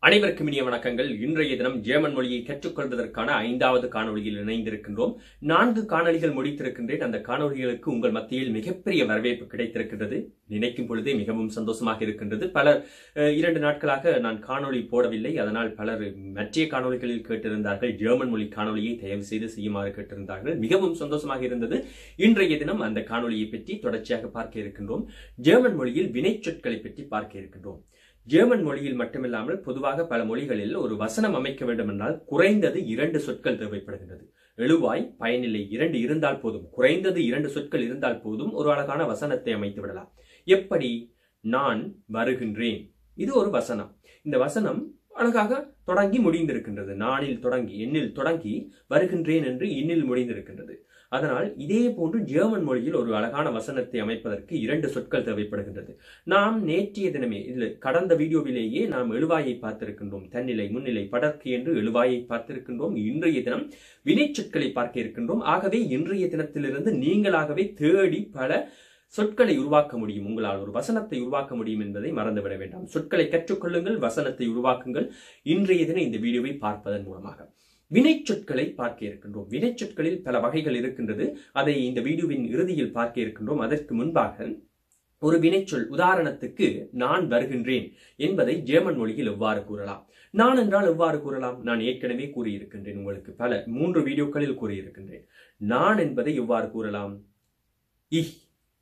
அனைவருக்கும் இனிய வணக்கங்கள் இன்றைய தினம் ஜெர்மன் மொழியை கற்றுக்கொள்வதற்கான ஐந்தாவது காணொளியில் இணைந்திருக்கின்றோம் நான்கு காணொளிகள் முடித்திருக்கின்றேன் அந்த காணொளிகளுக்கு உங்கள் மத்தியில் மிகப்பெரிய வரவேற்பு கிடைத்திருக்கின்றது நினைக்கும் பொழுதே மிகவும் சந்தோஷமாக இருக்கின்றது பலர் அஹ், இரண்டு நாட்களாக நான் காணொளி போடவில்லை அதனால் பலர் மற்ற காணொளிகளில் கேட்டிருந்தார்கள் ஜெர்மன் மொழி காணொளியை தயவு செய்து செய்யுமாறு கேட்டிருந்தார்கள் மிகவும் சந்தோஷமாக இருந்தது இன்றைய தினம் அந்த காணொளியை பற்றி தொடர்ச்சியாக பார்க்க இருக்கின்றோம் ஜெர்மன் மொழியில் வினைச்சொற்களை பற்றி பார்க்க இருக்கின்றோம் ஜெர்மன் மொழியில் மட்டுமில்லாமல் பொதுவாக பல மொழிகளில் ஒரு வசனம் அமைக்க வேண்டுமென்றால் குறைந்தது இரண்டு சொற்கள் தேவைப்படுகின்றது எழுவாய் பயனில்லை இரண்டு இருந்தால் போதும் குறைந்தது இரண்டு சொற்கள் இருந்தால் போதும் ஒரு அழகான வசனத்தை அமைத்து விடலாம் எப்படி நான் வருகின்றேன் இது ஒரு வசனம் இந்த வசனம் அழகாக தொடங்கி முடிந்திருக்கின்றது நானில் தொடங்கி எண்ணில் தொடங்கி வருகின்றேன் என்று இன்னில் முடிந்திருக்கின்றது அதனால் இதே போன்று ஜெர்மன் மொழியில் ஒரு அழகான வசனத்தை அமைப்பதற்கு இரண்டு சொற்கள் தேவைப்படுகின்றது நாம் நேற்றைய தினமே இதில் கடந்த வீடியோவிலேயே நாம் எழுவாயை பார்த்திருக்கின்றோம் தன்னிலை முன்னிலை படர்க்கு என்று எழுவாயை பார்த்திருக்கின்றோம் இன்றைய தினம் வினைச்சொற்களை பார்க்க இருக்கின்றோம் ஆகவே இன்றைய தினத்திலிருந்து நீங்களாகவே தேடி பல சொற்களை உருவாக்க முடியும் உங்களால் ஒரு வசனத்தை உருவாக்க முடியும் என்பதை மறந்துவிட வேண்டாம் சொற்களை கற்றுக்கொள்ளுங்கள் வசனத்தை உருவாக்குங்கள் இன்றைய தினம் இந்த வீடியோவை பார்ப்பதன் மூலமாக வினைச்சொற்களை பார்க்க இருக்கின்றோம் வினைச்சொற்களில் பல வகைகள் இருக்கின்றது அதை இந்த வீடியோவின் இறுதியில் பார்க்க இருக்கின்றோம் அதற்கு முன்பாக ஒரு வினைச்சொல் உதாரணத்துக்கு நான் வருகின்றேன் என்பதை ஜெர்மன் மொழியில் எவ்வாறு கூறலாம் நான் என்றால் எவ்வாறு கூறலாம் நான் ஏற்கனவே கூறியிருக்கின்றேன் உங்களுக்கு பல மூன்று வீடியோக்களில் கூறியிருக்கின்றேன் நான் என்பதை எவ்வாறு கூறலாம் இஹ்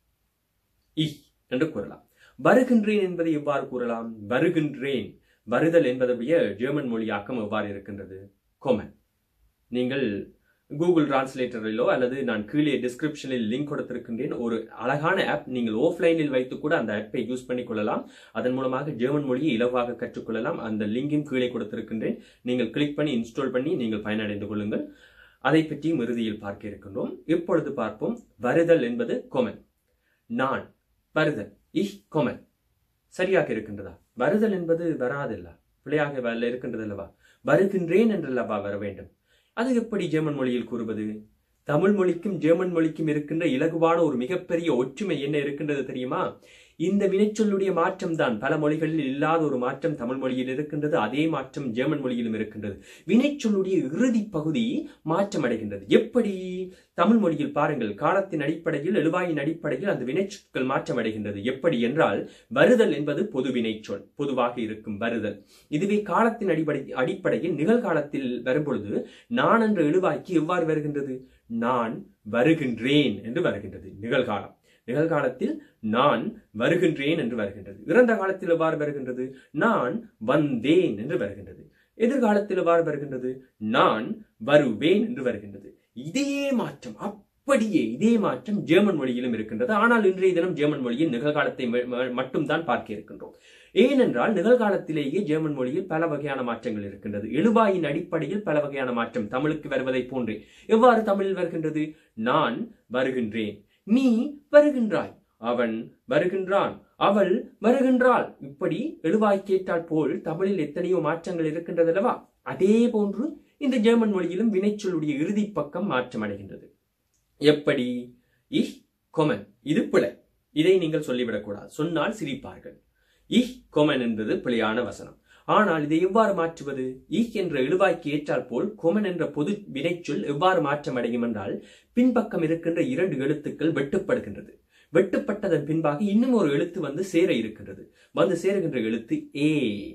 இஹ் என்று கூறலாம் வருகின்றேன் என்பதை எவ்வாறு கூறலாம் வருகின்றேன் வருதல் என்பதுடைய ஜெர்மன் மொழியாக்கம் எவ்வாறு இருக்கின்றது கொமன் நீங்கள் கூகுள் டிரான்ஸ்லேட்டரிலோ அல்லது நான் கீழே டிஸ்கிரிப்ஷனில் லிங்க் கொடுத்திருக்கின்றேன் ஒரு அழகான ஆப் நீங்கள் ஆஃப்லைனில் வைத்து கூட அந்த ஆப்பை யூஸ் பண்ணிக் கொள்ளலாம் அதன் மூலமாக ஜெர்மன் மொழியை இலவாக கற்றுக்கொள்ளலாம் அந்த லிங்கையும் கீழே கொடுத்திருக்கின்றேன் நீங்கள் கிளிக் பண்ணி இன்ஸ்டால் பண்ணி நீங்கள் பயனடைந்து கொள்ளுங்கள் அதை பற்றியும் இறுதியில் பார்க்க இருக்கின்றோம் இப்பொழுது பார்ப்போம் வருதல் என்பது கொமன் நான் வருதல் இஹ் கொமன் சரியாக இருக்கின்றதா வருதல் என்பது வராதில்ல பிழையாக வரல இருக்கின்றது அல்லவா வருகின்றேன் என்றல்லவா வர வேண்டும் அது எப்படி ஜெர்மன் மொழியில் கூறுவது தமிழ் மொழிக்கும் ஜெர்மன் மொழிக்கும் இருக்கின்ற இலகுவான ஒரு மிகப்பெரிய ஒற்றுமை என்ன இருக்கின்றது தெரியுமா இந்த வினைச்சொல்லுடைய மாற்றம் தான் பல மொழிகளில் இல்லாத ஒரு மாற்றம் தமிழ் மொழியில் இருக்கின்றது அதே மாற்றம் ஜெர்மன் மொழியிலும் இருக்கின்றது வினைச்சொல்லுடைய இறுதி பகுதி மாற்றம் அடைகின்றது எப்படி தமிழ் மொழியில் பாருங்கள் காலத்தின் அடிப்படையில் எழுவாயின் அடிப்படையில் அந்த வினைச்சொற்கள் மாற்றம் அடைகின்றது எப்படி என்றால் வருதல் என்பது பொது வினைச்சொல் பொதுவாக இருக்கும் வருதல் இதுவே காலத்தின் அடிப்படை அடிப்படையில் நிகழ்காலத்தில் வரும்பொழுது நான் என்ற எழுவாய்க்கு எவ்வாறு வருகின்றது நான் வருகின்றேன் என்று வருகின்றது நிகழ்காலம் நிகழ்காலத்தில் நான் வருகின்றேன் என்று வருகின்றது இறந்த காலத்தில் எவ்வாறு வருகின்றது நான் வந்தேன் என்று வருகின்றது எதிர்காலத்தில் எவ்வாறு வருகின்றது நான் வருவேன் என்று வருகின்றது இதே மாற்றம் அப்படியே இதே மாற்றம் ஜெர்மன் மொழியிலும் இருக்கின்றது ஆனால் இன்றைய தினம் ஜெர்மன் மொழியில் நிகழ்காலத்தை ம- ம- மட்டும்தான் பார்க்க இருக்கின்றோம் ஏனென்றால் நிகழ்காலத்திலேயே ஜெர்மன் மொழியில் பல வகையான மாற்றங்கள் இருக்கின்றது எழுவாயின் அடிப்படையில் பல வகையான மாற்றம் தமிழுக்கு வருவதை போன்றே எவ்வாறு தமிழில் வருகின்றது நான் வருகின்றேன் நீ வருகின்றாய் அவன் வருகின்றான் அவள் வருகின்றாள் இப்படி எழுவாய் கேட்டால் போல் தமிழில் எத்தனையோ மாற்றங்கள் இருக்கின்றது அல்லவா அதே போன்று இந்த ஜெர்மன் மொழியிலும் வினைச்சொல்லுடைய இறுதி பக்கம் மாற்றம் அடைகின்றது எப்படி இஹ் கொமன் இது பிழை இதை நீங்கள் சொல்லிவிடக்கூடாது சொன்னால் சிரிப்பார்கள் இஹ் கொமன் என்பது பிழையான வசனம் ஆனால் இதை எவ்வாறு மாற்றுவது இஹ் என்ற எழுவாய்க்கு ஏற்றால் போல் கொமன் என்ற பொது வினைச்சொல் எவ்வாறு மாற்றம் அடையும் என்றால் பின்பக்கம் இருக்கின்ற இரண்டு எழுத்துக்கள் வெட்டுப்படுகின்றது வெட்டுப்பட்டதன் பின்பாக இன்னும் ஒரு எழுத்து வந்து சேர இருக்கின்றது வந்து சேருகின்ற எழுத்து ஏ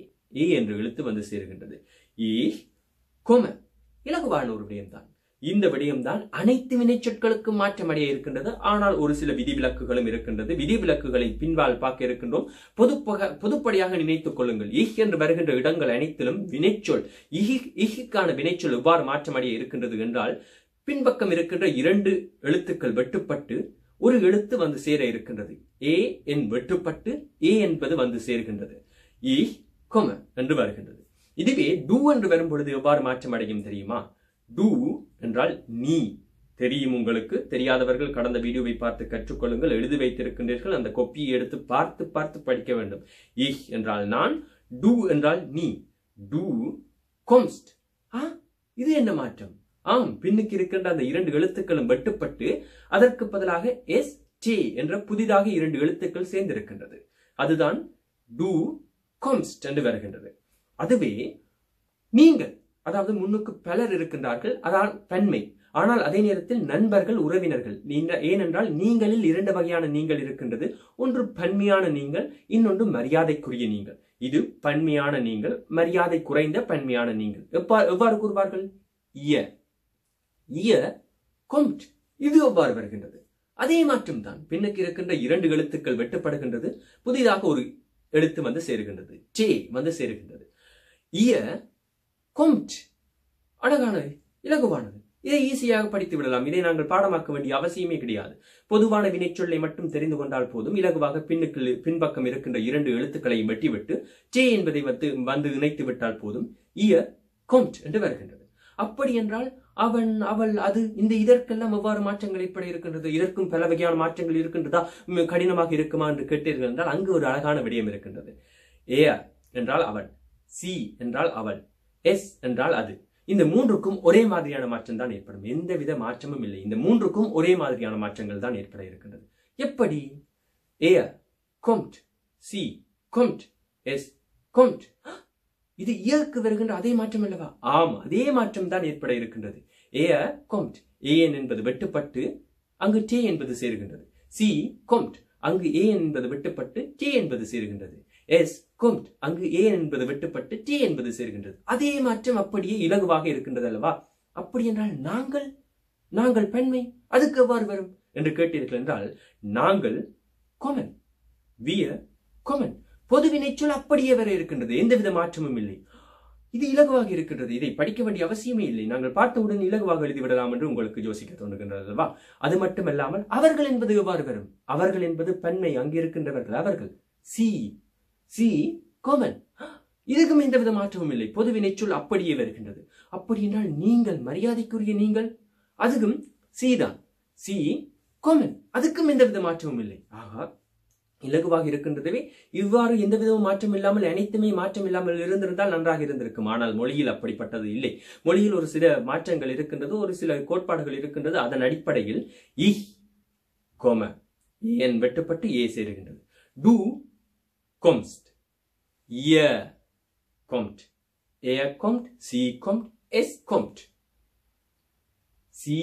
ஏ என்ற எழுத்து வந்து சேருகின்றது ஈ கொம இலகுவான ஒரு விடயம்தான் இந்த விடயம்தான் அனைத்து வினைச்சொற்களுக்கும் மாற்றம் அடைய இருக்கின்றது ஆனால் ஒரு சில விதிவிலக்குகளும் இருக்கின்றது விதிவிலக்குகளை பின்பால் பார்க்க இருக்கின்றோம் பொதுப்பக பொதுப்படியாக நினைத்துக் கொள்ளுங்கள் இஹ் என்று வருகின்ற இடங்கள் அனைத்திலும் வினைச்சொல் இஹி இஹுக்கான வினைச்சொல் எவ்வாறு மாற்றம் அடைய இருக்கின்றது என்றால் பின்பக்கம் இருக்கின்ற இரண்டு எழுத்துக்கள் வெட்டுப்பட்டு ஒரு எழுத்து வந்து சேர இருக்கின்றது ஏ என் வெட்டுப்பட்டு ஏ என்பது வந்து சேர்கின்றது இ கொம என்று வருகின்றது இதுவே டூ என்று வரும் பொழுது எவ்வாறு மாற்றம் அடையும் தெரியுமா டூ என்றால் நீ தெரியும் உங்களுக்கு தெரியாதவர்கள் கடந்த வீடியோவை பார்த்து கற்றுக்கொள்ளுங்கள் எழுதி வைத்திருக்கின்றீர்கள் அந்த கொப்பியை எடுத்து பார்த்து பார்த்து படிக்க வேண்டும் இஹ் என்றால் நான் டூ என்றால் நீ டூ கொம்ஸ்ட் ஆ இது என்ன மாற்றம் ஆம் பின்னுக்கு இருக்கின்ற அந்த இரண்டு எழுத்துக்களும் வெட்டுப்பட்டு அதற்கு பதிலாக எஸ் டி என்ற புதிதாக இரண்டு எழுத்துக்கள் சேர்ந்திருக்கின்றது அதுதான் டூ கொம்ஸ்ட் என்று வருகின்றது அதுவே நீங்கள் அதாவது முன்னுக்கு பலர் இருக்கின்றார்கள் அதால் பன்மை ஆனால் அதே நேரத்தில் நண்பர்கள் உறவினர்கள் நீங்க ஏனென்றால் நீங்களில் இரண்டு வகையான நீங்கள் இருக்கின்றது ஒன்று பன்மையான நீங்கள் இன்னொன்று மரியாதைக்குரிய நீங்கள் இது பன்மையான நீங்கள் மரியாதை குறைந்த பன்மையான நீங்கள் எப்பா- எவ்வாறு கூறுவார்கள் இய இய கொம்ட் இது எவ்வாறு வருகின்றது அதே மாற்றம் தான் பின்னுக்கு இருக்கின்ற இரண்டு எழுத்துக்கள் வெட்டப்படுகின்றது புதிதாக ஒரு எழுத்து வந்து சேருகின்றது டே வந்து சேருகின்றது இய கொம்ட் அழகானது இலகுவானது இதை ஈஸியாக படித்து விடலாம் இதை நாங்கள் பாடமாக்க வேண்டிய அவசியமே கிடையாது பொதுவான வினைச்சொல்லை மட்டும் தெரிந்து கொண்டால் போதும் இலகுவாக பின்னுக்கு பின்பக்கம் இருக்கின்ற இரண்டு எழுத்துக்களையும் வெட்டிவிட்டு டே என்பதை வந்து வந்து இணைத்து விட்டால் போதும் இய கொம்ட் என்று வருகின்றது அப்படி என்றால் அவன் அவள் அது இந்த இதற்கெல்லாம் எவ்வாறு மாற்றங்கள் ஏற்பட இருக்கின்றது இதற்கும் பல வகையான மாற்றங்கள் இருக்கின்றதா ம், கடினமாக இருக்குமா என்று கேட்டீர்கள் என்றால் அங்கு ஒரு அழகான விடயம் இருக்கின்றது ஏ என்றால் அவள் சி என்றால் அவள் எஸ் என்றால் அது இந்த மூன்றுக்கும் ஒரே மாதிரியான மாற்றம் தான் ஏற்படும் எந்தவித மாற்றமும் இல்லை இந்த மூன்றுக்கும் ஒரே மாதிரியான மாற்றங்கள் தான் ஏற்பட இருக்கின்றது எப்படி ஏ கொம்ட் சி கொம்ட் எஸ் கொம்ட் இது இயற்கு வருகின்ற அதே மாற்றம் அல்லவா ஆம் அதே மாற்றம் தான் ஏற்பட இருக்கின்றது ஏ கொம்ட் ஏஎன் என்பது வெட்டுப்பட்டு அங்கு டே என்பது சேருகின்றது சி கொம்ட் அங்கு ஏ என்பது வெட்டுப்பட்டு டி என்பது சேருகின்றது எஸ் கொம்ட் அங்கு ஏ என்பது வெட்டுப்பட்டு டி என்பது சேருகின்றது அதே மாற்றம் அப்படியே இலகுவாக இருக்கின்றது அல்லவா அப்படி என்றால் நாங்கள் நாங்கள் பெண்மை அதுக்கு எவ்வாறு வரும் என்று கேட்டீர்கள் என்றால் நாங்கள் கொமன் விய கொமன் பொது வினைச்சொல் அப்படியே வர இருக்கின்றது எந்தவித மாற்றமும் இல்லை இது இலகுவாக இருக்கின்றது இதை படிக்க வேண்டிய அவசியமே இல்லை நாங்கள் பார்த்தவுடன் இலகுவாக எழுதிவிடலாம் என்று உங்களுக்கு யோசிக்க தோன்றுகின்றது அல்லவா அது மட்டுமல்லாமல் அவர்கள் என்பது எவ்வாறு வரும் அவர்கள் என்பது பெண்மை அங்கே இருக்கின்றவர்கள் அவர்கள் சி சி கோமன் இதுக்கும் எந்தவித மாற்றமும் இல்லை பொது வினைச்சொல் அப்படியே வருகின்றது அப்படி என்றால் நீங்கள் மரியாதைக்குரிய நீங்கள் அதுக்கும் சி தான் சி கோமன் அதுக்கும் எந்தவித மாற்றமும் இல்லை ஆகா இலகுவாக இருக்கின்றதுவே இவ்வாறு எந்தவிதமும் மாற்றம் இல்லாமல் அனைத்துமே மாற்றம் இல்லாமல் இருந்திருந்தால் நன்றாக இருந்திருக்கும் ஆனால் மொழியில் அப்படிப்பட்டது இல்லை மொழியில் ஒரு சில மாற்றங்கள் இருக்கின்றது ஒரு சில கோட்பாடுகள் இருக்கின்றது அதன் அடிப்படையில் இ கோம ஏன் வெட்டுப்பட்டு ஏ சேருகின்றது டு கொம்ஸ்ட் இய கொம்ட் ஏ கொம்ட் சி கொம்ட் எஸ் கொம்ட் சி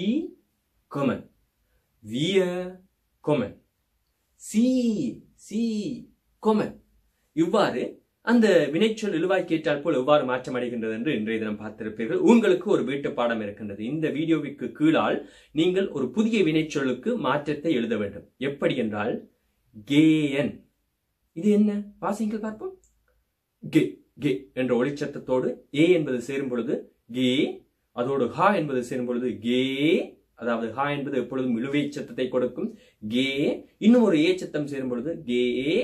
கொமன் விய கொமன் சி சி கொமன் இவ்வாறு அந்த வினைச்சொல் இழுவாய் கேட்டால் போல் எவ்வாறு மாற்றம் அடைகின்றது என்று இன்றைய தினம் பார்த்திருப்பீர்கள் உங்களுக்கு ஒரு வீட்டு பாடம் இருக்கின்றது இந்த வீடியோவிற்கு கீழால் நீங்கள் ஒரு புதிய வினைச்சொல்லுக்கு மாற்றத்தை எழுத வேண்டும் எப்படி என்றால் கேயன் இது என்ன வாசிங்கள் பார்ப்போம் கே கே என்ற ஒளிச்சத்தத்தோடு ஏ என்பது சேரும் பொழுது கே அதோடு ஹா என்பது சேரும் பொழுது கே அதாவது ஹா என்பது எப்பொழுதும் இழுவை சத்தத்தை கொடுக்கும் கே இன்னும் ஒரு ஏ சத்தம் சேரும் பொழுது கே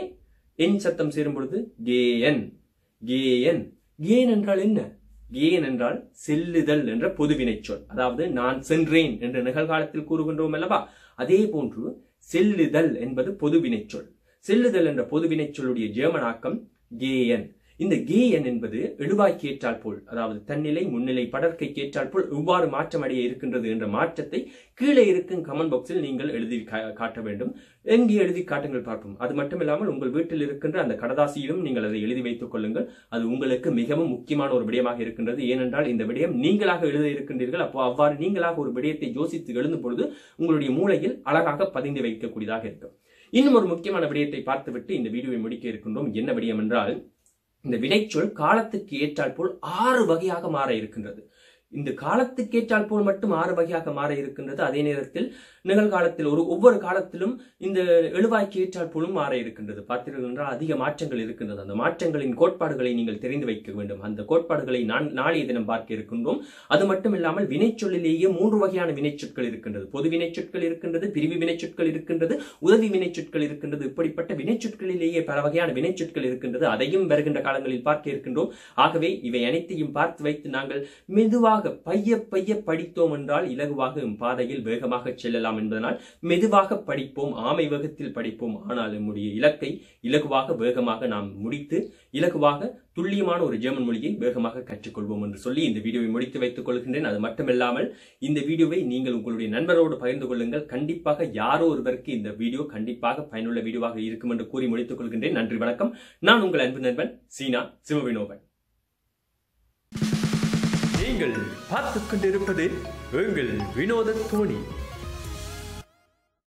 என் சத்தம் சேரும் பொழுது கேஎன் கேஎன் கேன் என்றால் என்ன கேன் என்றால் செல்லுதல் என்ற பொது வினைச்சொல் அதாவது நான் சென்றேன் என்ற நிகழ்காலத்தில் கூறுகின்றோம் அல்லவா அதே போன்று செல்லுதல் என்பது பொது வினைச்சொல் செல்லுதல் என்ற பொது வினைச்சொல்லுடைய ஜெர்மனாக்கம் கேஎன் இந்த கேஎன் என்பது எழுவாய்க்கு ஏற்றால் போல் அதாவது தன்னிலை முன்னிலை படற்கை ஏற்றால் போல் எவ்வாறு மாற்றம் அடைய இருக்கின்றது என்ற மாற்றத்தை கீழே இருக்கும் கமெண்ட் பாக்ஸில் நீங்கள் எழுதி கா- காட்ட வேண்டும் எங்கே எழுதி காட்டுங்கள் பார்ப்போம் அது மட்டும் இல்லாமல் உங்கள் வீட்டில் இருக்கின்ற அந்த கடதாசியிலும் நீங்கள் அதை எழுதி வைத்துக் கொள்ளுங்கள் அது உங்களுக்கு மிகவும் முக்கியமான ஒரு விடயமாக இருக்கின்றது ஏனென்றால் இந்த விடயம் நீங்களாக எழுத இருக்கின்றீர்கள் அப்போ அவ்வாறு நீங்களாக ஒரு விடயத்தை யோசித்து எழுதும் பொழுது உங்களுடைய மூளையில் அழகாக பதிந்து வைக்கக்கூடியதாக இருக்கும் இன்னும் ஒரு முக்கியமான விடயத்தை பார்த்துவிட்டு இந்த வீடியோவை முடிக்க இருக்கின்றோம் என்ன விடயம் என்றால் இந்த வினைச்சொல் காலத்துக்கு ஏற்றால் போல் ஆறு வகையாக மாற இருக்கின்றது இந்த காலத்துக்கு ஏற்றால் போல் மட்டும் ஆறு வகையாக மாற இருக்கின்றது அதே நேரத்தில் நிகழ்காலத்தில் ஒரு ஒவ்வொரு காலத்திலும் இந்த எழுவாய்க்கு ஏற்றால் போலும் மாற இருக்கின்றது பார்த்தீர்கள் என்றால் அதிக மாற்றங்கள் இருக்கின்றது அந்த மாற்றங்களின் கோட்பாடுகளை நீங்கள் தெரிந்து வைக்க வேண்டும் அந்த கோட்பாடுகளை நான் நாளைய தினம் பார்க்க இருக்கின்றோம் அது மட்டும் இல்லாமல் வினைச்சொல்லிலேயே மூன்று வகையான வினைச்சொற்கள் இருக்கின்றது பொது வினைச்சொற்கள் இருக்கின்றது பிரிவு வினைச்சொற்கள் இருக்கின்றது உதவி வினைச்சொற்கள் இருக்கின்றது இப்படிப்பட்ட வினைச்சொற்களிலேயே பல வகையான வினைச்சொற்கள் இருக்கின்றது அதையும் வருகின்ற காலங்களில் பார்க்க இருக்கின்றோம் ஆகவே இவை அனைத்தையும் பார்த்து வைத்து நாங்கள் மெதுவாக பைய பைய படித்தோம் என்றால் இலகுவாக எம் பாதையில் வேகமாக செல்லலாம் என்பதனால் மெதுவாக படிப்போம் ஆமை வேகத்தில் படிப்போம் ஆனால் நம்முடைய இலக்கை இலகுவாக வேகமாக நாம் முடித்து இலகுவாக துல்லியமான ஒரு ஜெர்மன் மொழியை வேகமாக கற்றுக்கொள்வோம் என்று சொல்லி இந்த வீடியோவை முடித்து வைத்துக் கொள்கின்றேன் அது மட்டுமில்லாமல் இந்த வீடியோவை நீங்கள் உங்களுடைய நண்பரோடு பகிர்ந்து கொள்ளுங்கள் கண்டிப்பாக யாரோ ஒருவருக்கு இந்த வீடியோ கண்டிப்பாக பயனுள்ள வீடியோவாக இருக்கும் என்று கூறி முடித்துக் கொள்கின்றேன் நன்றி வணக்கம் நான் உங்கள் அன்பு நண்பன் சீனா சிவவினோபன் நீங்கள் பார்த்துக் கொண்டிருப்பது எங்கள் வினோத தோணி